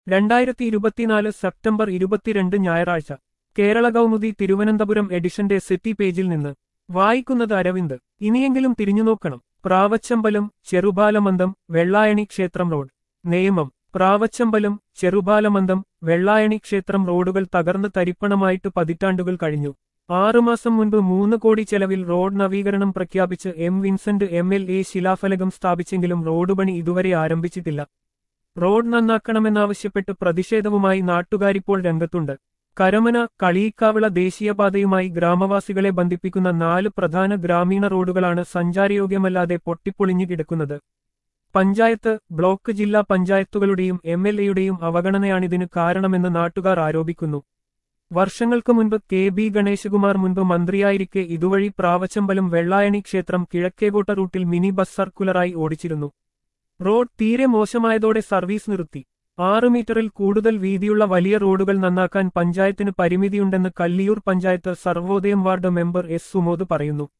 രണ്ടായിരത്തി ഇരുപത്തിനാല് സെപ്റ്റംബർ ഇരുപത്തിരണ്ട് ഞായറാഴ്ച കേരള കൗമുദി തിരുവനന്തപുരം എഡിഷന്റെ സിറ്റി പേജിൽ നിന്ന് വായിക്കുന്നത് അരവിന്ദ് ഇനിയെങ്കിലും തിരിഞ്ഞുനോക്കണം പ്രാവച്ചമ്പലം ചെറുപാലമന്ദം വെള്ളായണി ക്ഷേത്രം റോഡ് നിയമം പ്രാവച്ചമ്പലം ചെറുപാലമന്ദം വെള്ളായണി ക്ഷേത്രം റോഡുകൾ തകർന്ന് തരിപ്പണമായിട്ട് പതിറ്റാണ്ടുകൾ കഴിഞ്ഞു ആറുമാസം മുൻപ് മൂന്ന് കോടി ചെലവിൽ റോഡ് നവീകരണം പ്രഖ്യാപിച്ച് M Vincent M L A ശിലാഫലകം സ്ഥാപിച്ചെങ്കിലും റോഡ് പണി ഇതുവരെ ആരംഭിച്ചിട്ടില്ല റോഡ് നന്നാക്കണമെന്നാവശ്യപ്പെട്ട് പ്രതിഷേധവുമായി നാട്ടുകാരിപ്പോൾ രംഗത്തുണ്ട് കരമന കളിയിക്കാവിള ദേശീയപാതയുമായി ഗ്രാമവാസികളെ ബന്ധിപ്പിക്കുന്ന നാല് പ്രധാന ഗ്രാമീണ റോഡുകളാണ് സഞ്ചാരയോഗ്യമല്ലാതെ പൊട്ടിപ്പൊളിഞ്ഞു കിടക്കുന്നത് പഞ്ചായത്ത് ബ്ലോക്ക് ജില്ലാ പഞ്ചായത്തുകളുടെയും എം എൽ എയുടെയും അവഗണനയാണിതിന് കാരണമെന്ന് നാട്ടുകാർ ആരോപിക്കുന്നു വർഷങ്ങൾക്ക് മുൻപ് കെ ബി ഗണേശകുമാർ മുൻപ് മന്ത്രിയായിരിക്കെ ഇതുവഴി പ്രാവച്ചമ്പലം വെള്ളായണി ക്ഷേത്രം കിഴക്കേകോട്ട റൂട്ടിൽ മിനി ബസ് സർക്കുലറായി ഓടിച്ചിരുന്നു റോഡ് തീരെ മോശമായതോടെ സർവീസ് നിർത്തി ആറ് മീറ്ററിൽ കൂടുതൽ വീതിയുള്ള വലിയ റോഡുകൾ നന്നാക്കാൻ പഞ്ചായത്തിന് പരിമിതിയുണ്ടെന്ന് Kalliyoor panchayat Sarvodayam ward member S Sumod പറയുന്നു